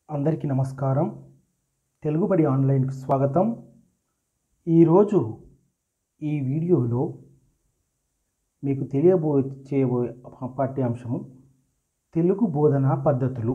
అందరికీ నమస్కారం తెలుగుబడి ఆన్లైన్కి స్వాగతం ఈరోజు ఈ వీడియోలో మీకు తెలియబోచే పాఠ్యాంశము తెలుగు బోధనా పద్ధతులు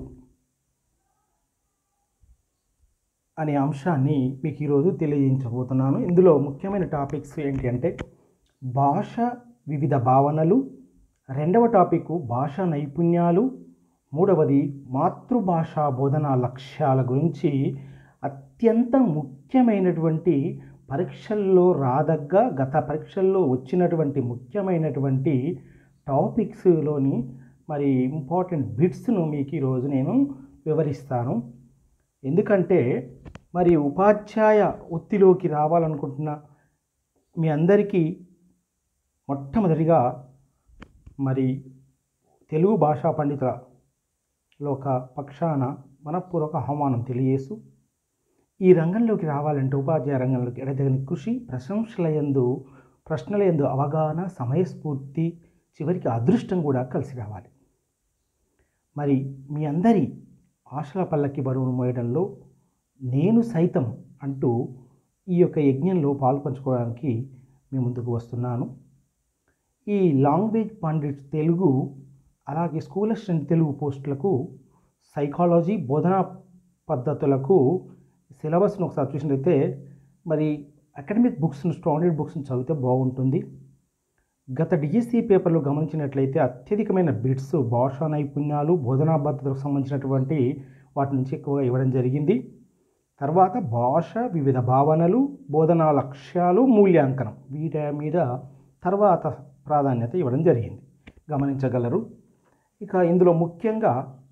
అనే అంశాన్ని మీకు ఈరోజు తెలియజేయించబోతున్నాను ఇందులో ముఖ్యమైన టాపిక్స్ ఏంటి అంటే భాష వివిధ భావనలు రెండవ టాపిక్ భాషా నైపుణ్యాలు మూడవది మాతృభాషా బోధనా లక్ష్యాల గురించి అత్యంత ముఖ్యమైనటువంటి పరీక్షల్లో రాదగ్గ గత పరీక్షల్లో వచ్చినటువంటి ముఖ్యమైనటువంటి టాపిక్స్లోని మరి ఇంపార్టెంట్ బిట్స్ను మీకు ఈరోజు నేను వివరిస్తాను ఎందుకంటే మరి ఉపాధ్యాయ వృత్తిలోకి రావాలనుకుంటున్న మీ అందరికీ మొట్టమొదటిగా మరి తెలుగు భాషా పండితుల లోక పక్షాన మనపూర్వక ఆహ్వానం తెలియజేస్తూ ఈ రంగంలోకి రావాలంటే ఉపాధ్యాయ రంగంలోకి ఎడతగని కృషి ప్రశంసల యందు ప్రశ్నల యందు అవగాహన సమయస్ఫూర్తి చివరికి అదృష్టం కూడా కలిసి రావాలి మరి మీ అందరి ఆశల పల్లకి బరువును మోయడంలో నేను సైతం అంటూ ఈ యొక్క యజ్ఞంలో పాల్పంచుకోవడానికి మీ ముందుకు వస్తున్నాను ఈ లాంగ్వేజ్ పండిట్ తెలుగు అలాగే స్కూల్ అసిస్టెంట్ తెలుగు పోస్టులకు సైకాలజీ బోధనా పద్ధతులకు సిలబస్ను ఒకసారి చూసినట్లయితే మరి అకాడమిక్ బుక్స్ను స్టాండర్డ్ బుక్స్ని చదివితే బాగుంటుంది గత డిఎస్సి పేపర్లో గమనించినట్లయితే అత్యధికమైన బిట్స్ భాషా నైపుణ్యాలు బోధనా పద్ధతులకు సంబంధించినటువంటి వాటి నుంచి ఎక్కువగా ఇవ్వడం జరిగింది తర్వాత భాష వివిధ భావనలు బోధనా లక్ష్యాలు మూల్యాంకనం వీటి మీద తర్వాత ప్రాధాన్యత ఇవ్వడం జరిగింది గమనించగలరు ఇక ఇందులో ముఖ్యంగా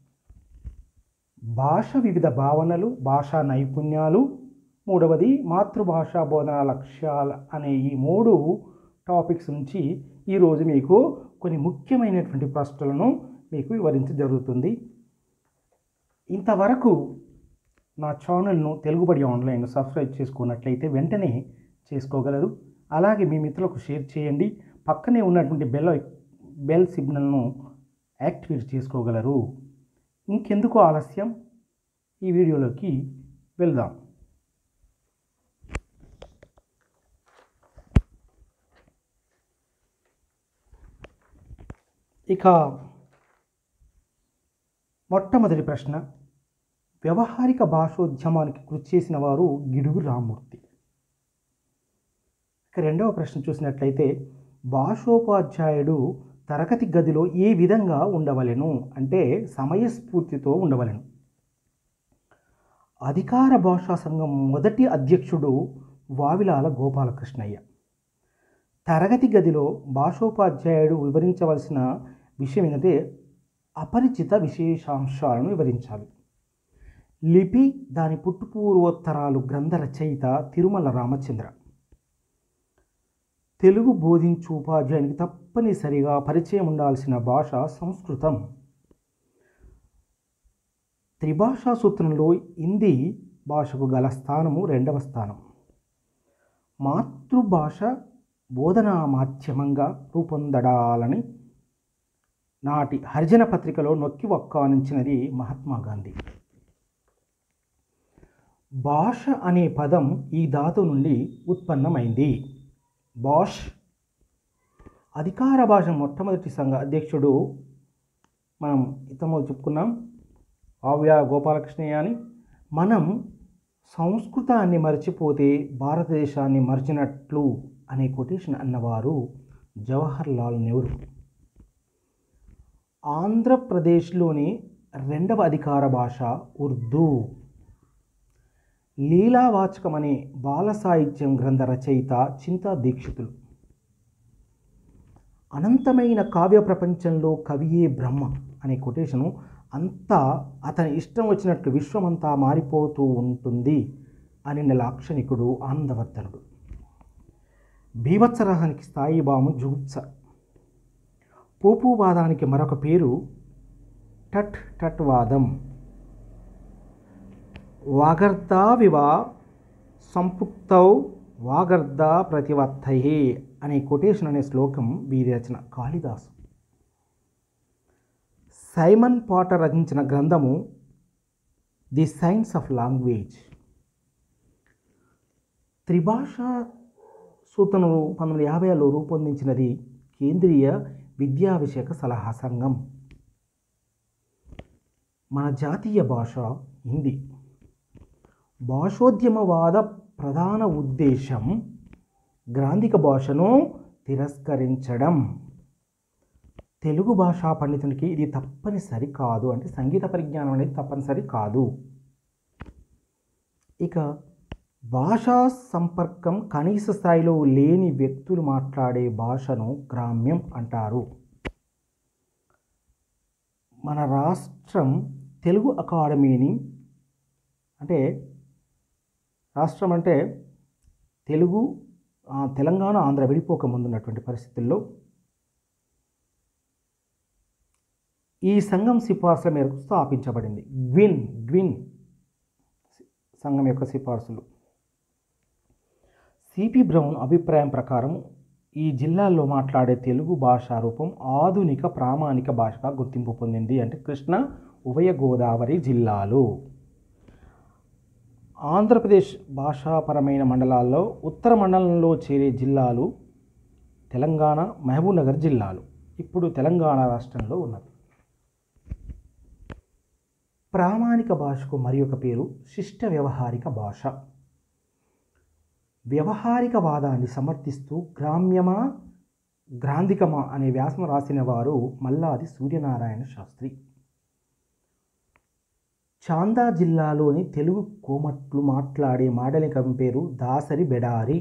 భాష వివిధ భావనలు భాషా నైపుణ్యాలు మూడవది మాతృభాష బోధన లక్ష్యాల అనే ఈ మూడు టాపిక్స్ నుంచి ఈరోజు మీకు కొన్ని ముఖ్యమైనటువంటి ప్రశ్నలను మీకు వివరించ జరుగుతుంది ఇంతవరకు నా ఛానల్ను తెలుగుబడి ఆన్లైన్ సబ్స్క్రైబ్ చేసుకున్నట్లయితే వెంటనే చేసుకోగలరు అలాగే మీ మిత్రులకు షేర్ చేయండి పక్కనే ఉన్నటువంటి బెల్ బెల్ సిగ్నల్ను యాక్టివేట్ చేసుకోగలరు ఇంకెందుకు ఆలస్యం ఈ వీడియోలోకి వెళ్దాం ఇక మొట్టమొదటి ప్రశ్న వ్యవహారిక భాషోద్యమానికి కృషి చేసిన వారు గిడుగు రామ్మూర్తి ఇక రెండవ ప్రశ్న చూసినట్లయితే భాషోపాధ్యాయుడు తరగతి గదిలో ఏ విధంగా ఉండవలెను అంటే సమయస్ఫూర్తితో ఉండవలెను అధికార భాషా సంఘం మొదటి అధ్యక్షుడు వావిలాల గోపాలకృష్ణయ్య తరగతి గదిలో భాషోపాధ్యాయుడు వివరించవలసిన విషయం ఏంటంటే అపరిచిత విశేషాంశాలను వివరించాలి లిపి దాని పుట్టుపూర్వోత్తరాలు గ్రంథ రచయిత తిరుమల రామచంద్ర తెలుగు బోధించు ఉపాధ్యాయునికి తప్పనిసరిగా పరిచయం ఉండాల్సిన భాష సంస్కృతం త్రిభాషా సూత్రంలో హిందీ భాషకు గల స్థానము రెండవ స్థానం మాతృభాష బోధనా మాధ్యమంగా రూపొందడాలని నాటి హరిజన పత్రికలో నొక్కి వక్కానించినది మహాత్మా గాంధీ భాష అనే పదం ఈ ధాతు నుండి ఉత్పన్నమైంది బాష్ అధికార భాష మొట్టమొదటి సంఘ అధ్యక్షుడు మనం ఇతము చెప్పుకున్నాం ఆవ్య గోపాలకృష్ణయ్య అని మనం సంస్కృతాన్ని మర్చిపోతే భారతదేశాన్ని మర్చినట్లు అనే కొటేషన్ అన్నవారు జవహర్ లాల్ నెహ్రూ ఆంధ్రప్రదేశ్లోని రెండవ అధికార భాష ఉర్దూ లీలావాచకం అనే బాల సాహిత్యం గ్రంథ రచయిత చింతా దీక్షితులు అనంతమైన కావ్య ప్రపంచంలో కవియే బ్రహ్మ అనే కొటేషను అంతా అతని ఇష్టం వచ్చినట్లు విశ్వమంతా మారిపోతూ ఉంటుంది అని లాక్షణికుడు ఆనందవర్ధనుడు భీవత్సరహానికి స్థాయి బాము జుగుప్స పోపువాదానికి మరొక పేరు టట్ టట్ వాదం వాగర్ధావివ సంపుక్తౌ వాగర్ధ ప్రతివత్తయే అనే కొటేషన్ అనే శ్లోకం వీరి రచన కాళిదాసు సైమన్ పాటర్ రచించిన గ్రంథము ది సైన్స్ ఆఫ్ లాంగ్వేజ్ త్రిభాష సూత్రం పంతొమ్మిది వందల యాభైలో రూపొందించినది కేంద్రీయ విద్యా విషయక సలహా సంఘం మన జాతీయ భాష హిందీ భాషోద్యమవాద ప్రధాన ఉద్దేశం గ్రాంధిక భాషను తిరస్కరించడం తెలుగు భాషా పండితునికి ఇది తప్పనిసరి కాదు అంటే సంగీత పరిజ్ఞానం అనేది తప్పనిసరి కాదు ఇక భాషా సంపర్కం కనీస స్థాయిలో లేని వ్యక్తులు మాట్లాడే భాషను గ్రామ్యం అంటారు మన రాష్ట్రం తెలుగు అకాడమీని అంటే రాష్ట్రం అంటే తెలుగు ఆ, తెలంగాణ ఆంధ్ర విడిపోక ముందున్నటువంటి పరిస్థితుల్లో ఈ సంఘం సిఫార్సుల మేరకు స్థాపించబడింది గ్విన్ గ్విన్ సంఘం యొక్క సిఫార్సులు సిపి బ్రౌన్ అభిప్రాయం ప్రకారం ఈ జిల్లాల్లో మాట్లాడే తెలుగు భాషా రూపం ఆధునిక ప్రామాణిక భాషగా గుర్తింపు పొందింది అంటే కృష్ణ ఉభయ గోదావరి జిల్లాలు ఆంధ్రప్రదేశ్ భాషాపరమైన మండలాల్లో ఉత్తర మండలంలో చేరే జిల్లాలు తెలంగాణ మహబూబ్నగర్ జిల్లాలు ఇప్పుడు తెలంగాణ రాష్ట్రంలో ఉన్నది ప్రామాణిక భాషకు మరి ఒక పేరు శిష్ట వ్యవహారిక భాష వ్యవహారిక వాదాన్ని సమర్థిస్తూ గ్రామ్యమా గ్రాంధికమా అనే వ్యాసం రాసిన వారు మల్లాది సూర్యనారాయణ శాస్త్రి చాందా జిల్లాలోని తెలుగు కోమట్లు మాట్లాడే మాడలికం పేరు దాసరి బెడారి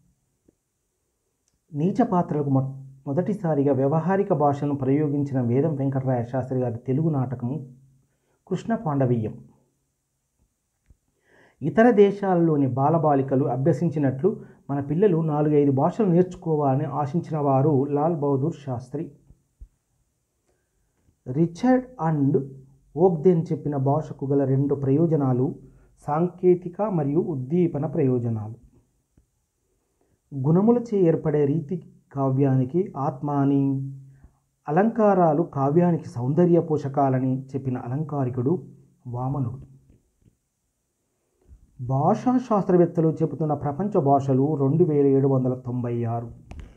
నీచ పాత్రలకు మొ మొదటిసారిగా వ్యవహారిక భాషను ప్రయోగించిన వేదం వెంకటరాయ శాస్త్రి గారి తెలుగు నాటకము కృష్ణ పాండవీయం ఇతర దేశాల్లోని బాలబాలికలు అభ్యసించినట్లు మన పిల్లలు నాలుగైదు భాషలు నేర్చుకోవాలని ఆశించిన వారు Lal Bahadur Shastri Richard and Ogden చెప్పిన భాషకు గల రెండు ప్రయోజనాలు సాంకేతిక మరియు ఉద్దీపన ప్రయోజనాలు గుణములచే ఏర్పడే రీతి కావ్యానికి ఆత్మాని అలంకారాలు కావ్యానికి సౌందర్య పోషకాలని చెప్పిన అలంకారికుడు వామనుడు భాషా శాస్త్రవేత్తలు చెబుతున్న ప్రపంచ భాషలు రెండు వేల ఏడు వందల తొంభై ఆరు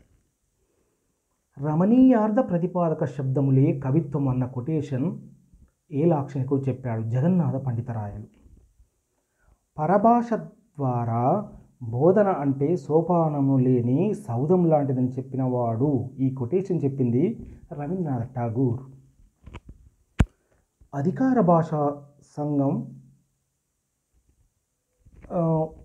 రమణీయార్థ ప్రతిపాదక శబ్దములే కవిత్వం అన్న కొటేషన్ ఏ లాక్షణికుడు చెప్పాడు జగన్నాథ పండితరాయలు పరభాష ద్వారా బోధన అంటే సోపానము లేని సౌధం లాంటిదని చెప్పిన వాడు ఈ కొటేషన్ చెప్పింది రవీంద్రనాథ్ ఠాగూర్ అధికార భాషా సంఘం ఆ,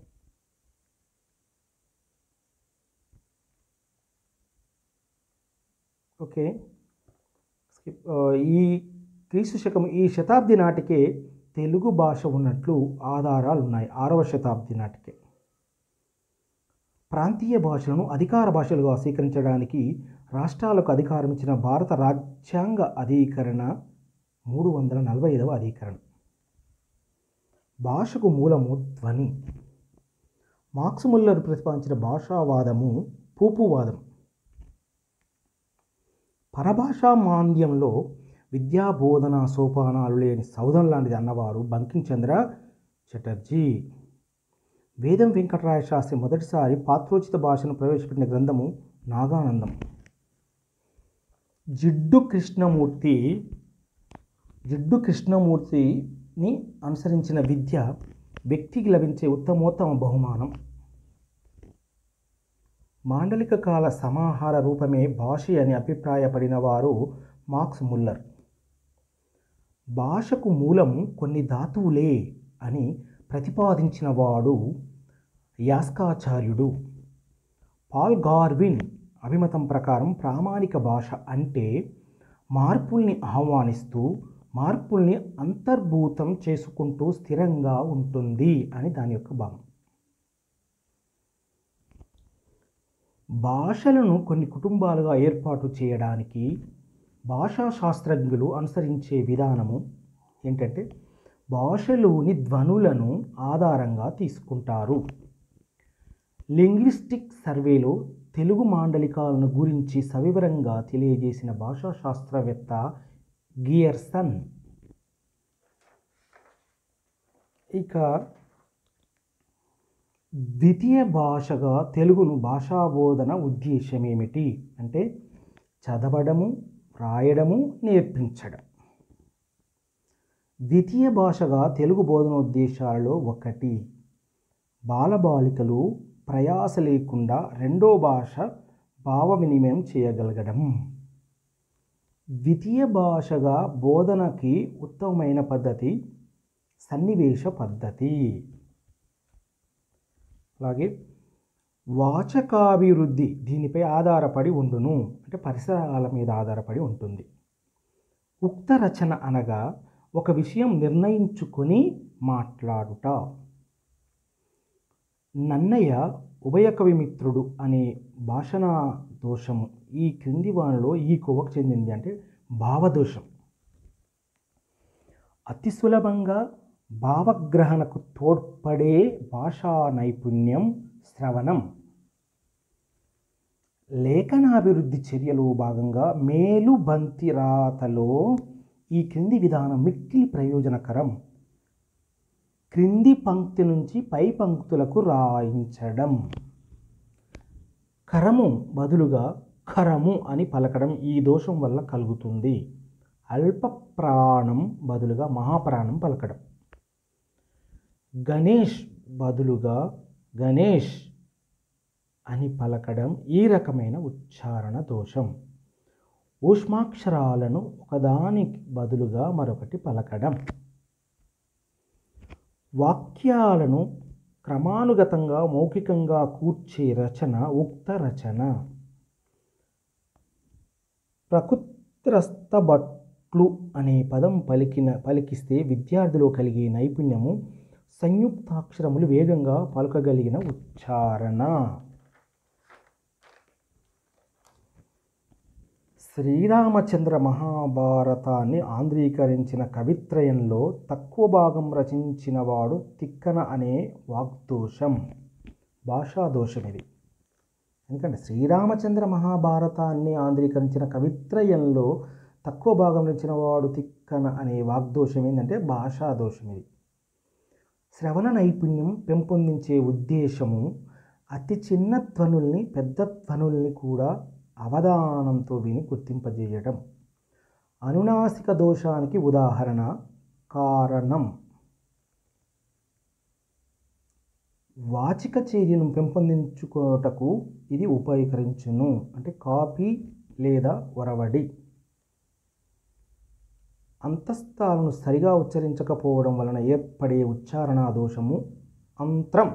ఓకే స్కిప్ ఆ, ఈ క్రీస్తు శకం ఈ శతాబ్ది నాటికే తెలుగు భాష ఉన్నట్లు ఆధారాలు ఉన్నాయి ఆరవ శతాబ్ది నాటికే ప్రాంతీయ భాషలను అధికార భాషలుగా స్వీకరించడానికి రాష్ట్రాలకు అధికారం ఇచ్చిన భారత రాజ్యాంగ అధీకరణ మూడు వందల నలభై ఐదవ అధీకరణ భాషకు మూలము ధ్వని మార్క్స్ ముల్లర్ ప్రతిపాదించిన భాషావాదము పూపువాదం పరభాషా మాంద్యంలో విద్యా బోధన సోపానాలు లేని సౌధం లాంటిది అన్నవారు బంకించంద్ర చటర్జీ వేదం వెంకటరాయ శాస్త్రి మొదటిసారి పాత్రోచిత భాషను ప్రవేశపెట్టిన గ్రంథము నాగానందం జిడ్డు కృష్ణమూర్తి జిడ్డు కృష్ణమూర్తిని అనుసరించిన విద్య వ్యక్తికి లభించే ఉత్తమోత్తమ బహుమానం మాండలిక కాల సమాహార రూపమే భాష అని అభిప్రాయపడిన వారు మార్క్స్ ముల్లర్ భాషకు మూలం కొన్ని ధాతువులే అని ప్రతిపాదించిన వాడు యాస్కాచార్యుడు పాల్ గార్విన్ అభిమతం ప్రకారం ప్రామాణిక భాష అంటే మార్పుల్ని ఆహ్వానిస్తూ మార్పుల్ని అంతర్భూతం చేసుకుంటూ స్థిరంగా ఉంటుంది అని దాని యొక్క భావం భాషలను కొన్ని కుటుంబాలుగా ఏర్పాటు చేయడానికి భాషా శాస్త్రజ్ఞులు అనుసరించే విధానము ఏంటంటే భాషలోని ధ్వనులను ఆధారంగా తీసుకుంటారు లింగ్విస్టిక్ సర్వేలో తెలుగు మాండలికాలను గురించి సవివరంగా తెలియజేసిన భాషా శాస్త్రవేత్త గియర్సన్ ఇక ద్వితీయ భాషగా తెలుగును భాషా బోధన ఉద్దేశం ఏమిటి అంటే చదవడము రాయడము నేర్పించడం ద్వితీయ భాషగా తెలుగు బోధన ఉద్దేశాలలో ఒకటి బాలబాలికలు ప్రయాస లేకుండా రెండో భాష భావ వినిమయం చేయగలగడం ద్వితీయ భాషగా బోధనకి ఉత్తమమైన పద్ధతి సన్నివేశ పద్ధతి అలాగే వాచకాభివృద్ధి దీనిపై ఆధారపడి ఉండును అంటే పరిసరాల మీద ఆధారపడి ఉంటుంది ఉక్త రచన అనగా ఒక విషయం నిర్ణయించుకొని మాట్లాడుట నన్నయ్య ఉభయకవిమిత్రుడు అనే భాషణ దోషము ఈ క్రింది వానిలో ఈ కొవకు చెందింది అంటే భావదోషం అతి సులభంగా భావగ్రహణకు తోడ్పడే భాషా నైపుణ్యం శ్రవణం లేఖనాభివృద్ధి చర్యలో భాగంగా మేలు బంతి రాతలో ఈ క్రింది విధానం మిక్కిలి ప్రయోజనకరం క్రింది పంక్తి నుంచి పై పంక్తులకు రాయించడం కరము బదులుగా ఖరము అని పలకడం ఈ దోషం వల్ల కలుగుతుంది అల్ప ప్రాణం బదులుగా మహాప్రాణం పలకడం గణేష్ బదులుగా గణేష్ అని పలకడం ఈ రకమైన ఉచ్చారణ దోషం ఊష్మాక్షరాలను ఒకదానికి బదులుగా మరొకటి పలకడం వాక్యాలను క్రమానుగతంగా మౌఖికంగా కూర్చే రచన ఉక్త రచన ప్రకృత్రస్తబట్లు అనే పదం పలికిన పలికిస్తే విద్యార్థిలో కలిగే నైపుణ్యము సంయుక్తాక్షరములు వేగంగా పలకగలిగిన ఉచ్చారణ శ్రీరామచంద్ర మహాభారతాన్ని ఆంధ్రీకరించిన కవిత్రయంలో తక్కువ భాగం రచించిన వాడు తిక్కన అనే వాగ్దోషం భాషాదోషం ఇది ఎందుకంటే శ్రీరామచంద్ర మహాభారతాన్ని ఆంధ్రీకరించిన కవిత్రయంలో తక్కువ భాగం రచించిన వాడు తిక్కన అనే వాగ్దోషం ఏంటంటే భాషాదోషం ఇది శ్రవణ నైపుణ్యం పెంపొందించే ఉద్దేశము అతి చిన్న ధ్వనుల్ని పెద్ద ధ్వనుల్ని కూడా అవధానంతో విని గుర్తింపజేయడం అనునాసిక దోషానికి ఉదాహరణ కారణం వాచిక చర్యను పెంపొందించుకోటకు ఇది ఉపయోగించును అంటే కాపీ లేదా ఒరవడి అంతస్తాలను సరిగా ఉచ్చరించకపోవడం వలన ఏర్పడే ఉచ్చారణ దోషము అంత్రం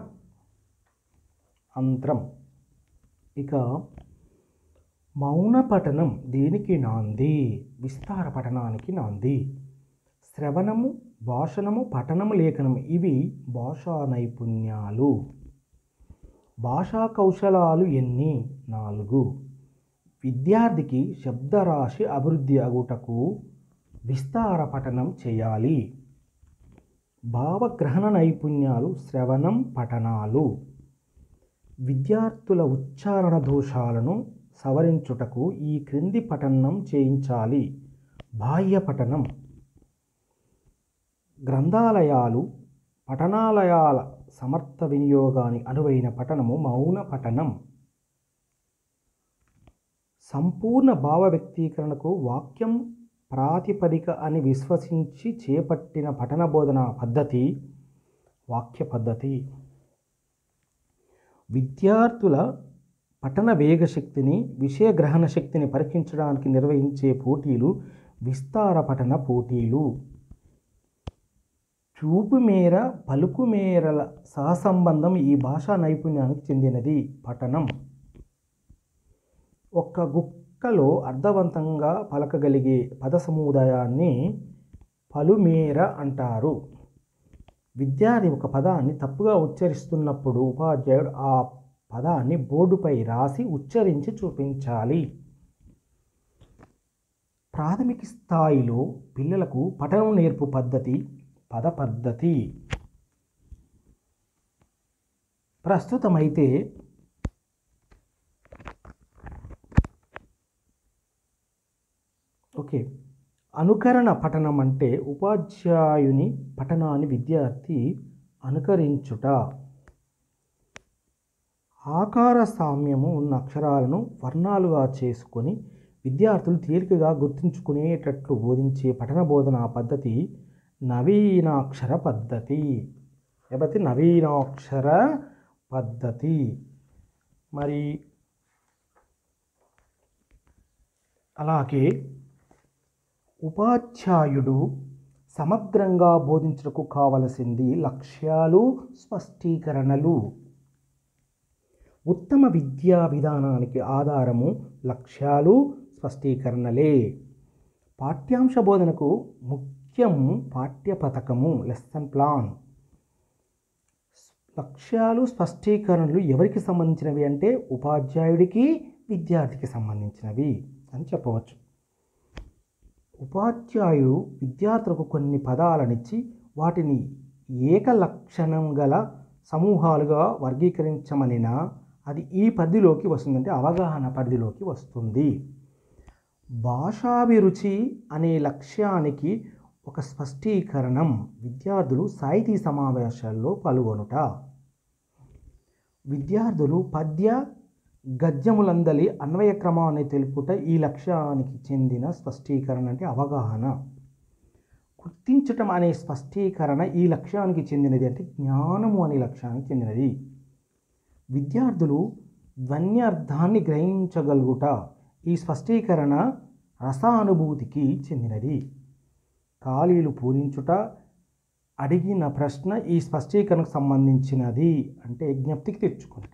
అంత్రం ఇక మౌన పఠనం దేనికి నాంది విస్తార పఠనానికి నాంది శ్రవణము భాషణము పఠనము లేఖనము ఇవి భాషా నైపుణ్యాలు భాషా కౌశలాలు ఎన్ని నాలుగు విద్యార్థికి శబ్దరాశి అభివృద్ధి అగుటకు విస్తార పఠనం చేయాలి భావగ్రహణ నైపుణ్యాలు శ్రవణం పఠనాలు విద్యార్థుల ఉచ్చారణ దోషాలను సవరించుటకు ఈ క్రింది పఠనం చేయించాలి బాహ్య పఠనం గ్రంథాలయాలు పఠనాలయాల సమర్థ వినియోగానికి అనువైన పఠనము మౌన పఠనం సంపూర్ణ భావ వ్యక్తీకరణకు వాక్యం ప్రాతిపదిక అని విశ్వసించి చేపట్టిన పఠన బోధన పద్ధతి వాక్య పద్ధతి విద్యార్థుల పఠన వేగ శక్తిని విషయ గ్రహణ శక్తిని పరీక్షించడానికి నిర్వహించే పోటీలు విస్తార పఠన పోటీలు చూపు మేర పలుకు మేరల సహసంబంధం ఈ భాషా నైపుణ్యానికి చెందినది పఠనం ఒక్క గుక్కలో అర్థవంతంగా పలకగలిగే పద సముదాయాన్ని పలుమేర అంటారు విద్యార్థి ఒక పదాన్ని తప్పుగా ఉచ్చరిస్తున్నప్పుడు ఉపాధ్యాయుడు ఆ పదాన్ని బోర్డుపై రాసి ఉచ్చరించి చూపించాలి ప్రాథమిక స్థాయిలో పిల్లలకు పఠనం నేర్పు పద్ధతి పద పద్ధతి ప్రస్తుతమైతే ఓకే అనుకరణ పఠనం అంటే ఉపాధ్యాయుని పఠనాన్ని విద్యార్థి అనుకరించుట ఆకార సామ్యము ఉన్న అక్షరాలను వర్ణాలుగా చేసుకొని విద్యార్థులు తేలికగా గుర్తుంచుకునేటట్లు బోధించే పఠన బోధనా పద్ధతి నవీనాక్షర పద్ధతి లేకపోతే నవీనాక్షర పద్ధతి మరి అలాగే ఉపాధ్యాయుడు సమగ్రంగా బోధించడానికి కావలసింది లక్ష్యాలు స్పష్టీకరణలు ఉత్తమ విద్యా విధానానికి ఆధారము లక్ష్యాలు స్పష్టీకరణలే పాఠ్యాంశ బోధనకు ముఖ్యం పాఠ్య పథకము లెసన్ ప్లాన్ లక్ష్యాలు స్పష్టీకరణలు ఎవరికి సంబంధించినవి అంటే ఉపాధ్యాయుడికి విద్యార్థికి సంబంధించినవి అని చెప్పవచ్చు ఉపాధ్యాయుడు విద్యార్థులకు కొన్ని పదాలనిచ్చి వాటిని ఏకలక్షణం గల సమూహాలుగా వర్గీకరించమనినా అది ఈ పరిధిలోకి వస్తుందంటే అవగాహన పరిధిలోకి వస్తుంది భాషాభిరుచి అనే లక్ష్యానికి ఒక స్పష్టీకరణం విద్యార్థులు సాహితీ సమావేశాల్లో పాల్గొనుట విద్యార్థులు పద్య గద్యములందలి అన్వయ క్రమాన్ని తెలుపుట ఈ లక్ష్యానికి చెందిన స్పష్టీకరణ అంటే అవగాహన గుర్తించటం అనే స్పష్టీకరణ ఈ లక్ష్యానికి చెందినది అంటే జ్ఞానము అనే లక్ష్యానికి చెందినది విద్యార్థులు ధ్వన్యార్థాన్ని గ్రహించగలుగుట ఈ స్పష్టీకరణ రసానుభూతికి చెందినది ఖాళీలు పూరించుట అడిగిన ప్రశ్న ఈ స్పష్టీకరణకు సంబంధించినది అంటే జ్ఞప్తికి తెచ్చుకుంట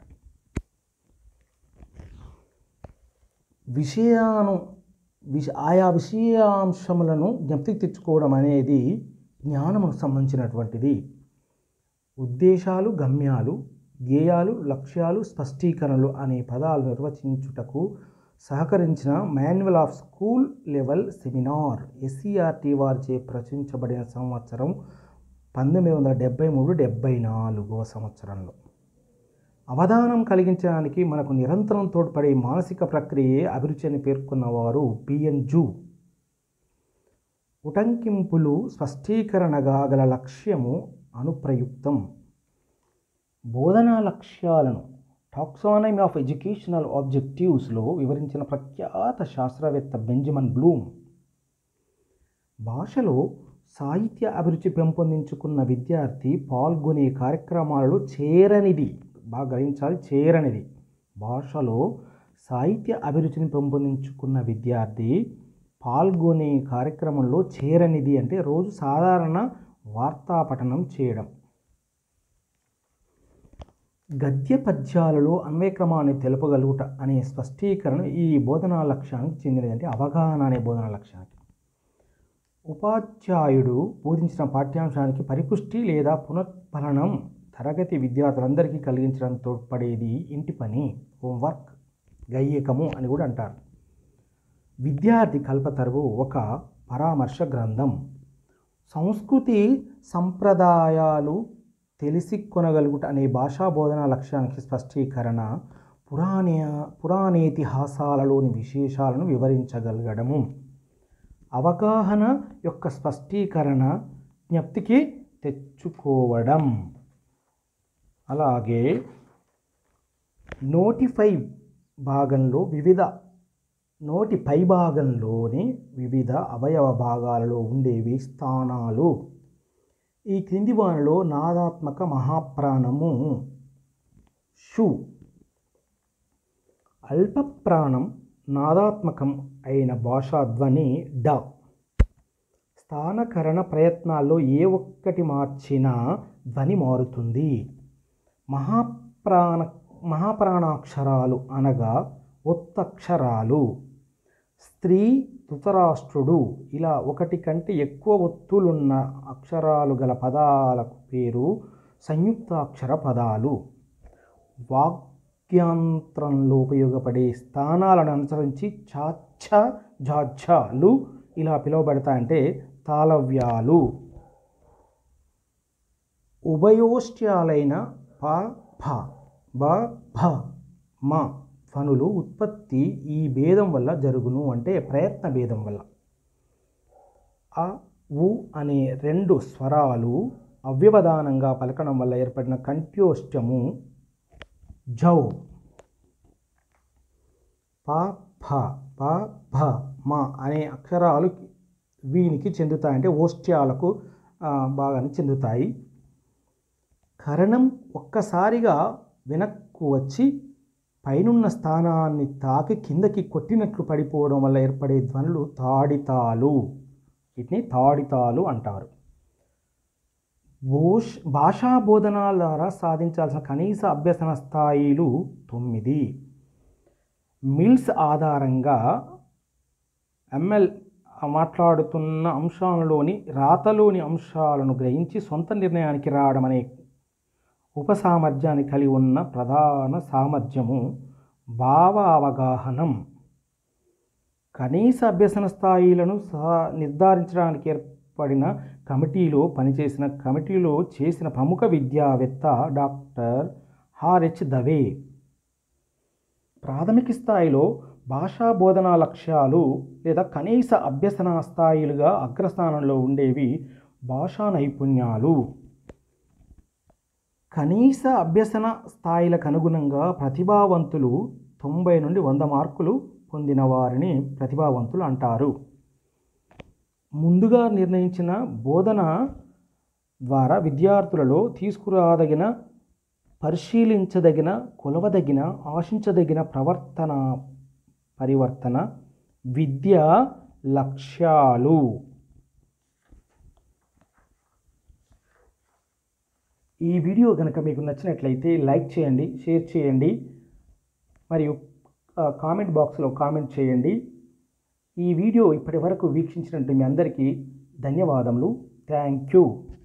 విషయాను విష ఆయా విషయాంశములను జ్ఞప్తికి తెచ్చుకోవడం అనేది జ్ఞానముకు సంబంధించినటువంటిది ఉద్దేశాలు గమ్యాలు గేయాలు లక్ష్యాలు స్పష్టీకరణలు అనే పదాలు నిర్వచించుటకు సహకరించిన manual of school level seminar SCRT వారిచే ప్రచురించబడిన సంవత్సరం పంతొమ్మిది వందల డెబ్బై మూడు డెబ్బై నాలుగవ సంవత్సరంలో అవధానం కలిగించడానికి మనకు నిరంతరం తోడ్పడే మానసిక ప్రక్రియే అభిరుచి అని పేర్కొన్నవారు పిఎన్ జూ ఉటంకింపులు స్పష్టీకరణగా గల లక్ష్యము అనుప్రయుక్తం బోధనా లక్ష్యాలను టాక్సానమీ ఆఫ్ ఎడ్యుకేషనల్ ఆబ్జెక్టివ్స్లో వివరించిన ప్రఖ్యాత శాస్త్రవేత్త బెంజమిన్ బ్లూమ్ భాషలో సాహిత్య అభిరుచి పెంపొందించుకున్న విద్యార్థి పాల్గొనే కార్యక్రమాలలో చేరనిది బాగా గ్రహించాలి చేరనిది భాషలో సాహిత్య అభిరుచిని పెంపొందించుకున్న విద్యార్థి పాల్గొనే కార్యక్రమంలో చేరనిది అంటే రోజు సాధారణ వార్తాపఠనం చేయడం గద్య పద్యాలలో అన్వయక్రమాన్ని తెలుపగలుగుట అనే స్పష్టీకరణ ఈ బోధనా లక్ష్యానికి చెందినది అంటే అవగాహన అనే బోధనా లక్ష్యానికి ఉపాధ్యాయుడు బోధించిన పాఠ్యాంశానికి పరిపుష్టి లేదా పునఃఫలనం తరగతి విద్యార్థులందరికీ కలిగించడం తోడ్పడేది ఇంటి పని హోంవర్క్ గయ్యకము అని కూడా అంటారు విద్యార్థి కల్పతరువు ఒక పరామర్శ గ్రంథం సంస్కృతి సంప్రదాయాలు తెలిసి కొనగలుగుట అనే భాషా బోధన లక్ష్యానికి స్పష్టీకరణ పురాణ పురాణేతిహాసాలలోని విశేషాలను వివరించగలగడము అవగాహన యొక్క స్పష్టీకరణ జ్ఞప్తికి తెచ్చుకోవడం అలాగే నోటిఫై భాగంలో వివిధ నోటి పై భాగంలోని వివిధ అవయవ భాగాలలో ఉండేవి స్థానాలు ఈ క్రింది వానిలో నాదాత్మక మహాప్రాణము షు అల్పప్రాణం నాదాత్మకం అయిన భాషాధ్వని డ స్థానకరణ ప్రయత్నాల్లో ఏ ఒక్కటి మార్చినా ధ్వని మారుతుంది మహాప్రాణ మహాప్రాణాక్షరాలు అనగా ఒత్తక్షరాలు స్త్రీ ధృతరాష్ట్రుడు ఇలా ఒకటి కంటే ఎక్కువ ఒత్తులున్న అక్షరాలు గల పదాలకు పేరు సంయుక్తాక్షర పదాలు వాక్యాంత్రంలో ఉపయోగపడే స్థానాలను అనుసరించి చాచ్చ జాఝలు ఇలా పిలువబడతాయంటే తాళవ్యాలు ఉభయోష్ట్యాలైన ప ఫ బ భ మ ధ్వనులు ఉత్పత్తి ఈ భేదం వల్ల జరుగును అంటే ప్రయత్న భేదం వల్ల అ ఉ అనే రెండు స్వరాలు అవ్యవధానంగా పలకడం వల్ల ఏర్పడిన కంఠ్యోష్టము జౌ ప ఫ ప భ మ అనే అక్షరాలు వీనికి చెందుతాయి అంటే ఓష్ట్యాలకు ఆ, బాగానే చెందుతాయి కరణం ఒక్కసారిగా వెనక్కు వచ్చి పైనున్న స్థానాన్ని తాకి కిందకి కొట్టినట్లు పడిపోవడం వల్ల ఏర్పడే ధ్వనులు తాడితాలు వీటిని తాడితాలు అంటారు భూష్ భాషా బోధనాల ద్వారా సాధించాల్సిన కనీస అభ్యసన స్థాయిలు తొమ్మిది మిల్స్ ఆధారంగా ఎంఎల్ మాట్లాడుతున్న అంశాలలోని రాతలోని అంశాలను గ్రహించి సొంత నిర్ణయానికి రావడం అనే ఉపసామర్థ్యాన్ని కలిగి ఉన్న ప్రధాన సామర్థ్యము భావ అవగాహనం కనీస అభ్యసన స్థాయిలను సహా నిర్ధారించడానికి ఏర్పడిన కమిటీలో పనిచేసిన కమిటీలో చేసిన ప్రముఖ విద్యావేత్త డాక్టర్ హార్హెచ్ దవే ప్రాథమిక స్థాయిలో భాషా బోధనా లక్ష్యాలు లేదా కనీస అభ్యసన స్థాయిలుగా అగ్రస్థానంలో ఉండేవి భాషా నైపుణ్యాలు కనీస అభ్యసన స్థాయిలకు అనుగుణంగా ప్రతిభావంతులు తొంభై నుండి వంద మార్కులు పొందిన వారిని ప్రతిభావంతులు అంటారు ముందుగా నిర్ణయించిన బోధన ద్వారా విద్యార్థులలో తీసుకురాదగిన పరిశీలించదగిన కొలవదగిన ఆశించదగిన ప్రవర్తన పరివర్తన విద్య లక్ష్యాలు ఈ వీడియో కనుక మీకు నచ్చినట్లయితే లైక్ చేయండి షేర్ చేయండి మరియు ఆ, కామెంట్ బాక్స్లో కామెంట్ చేయండి ఈ వీడియో ఇప్పటి వరకు వీక్షించినట్టు మీ అందరికీ ధన్యవాదములు థ్యాంక్ యూ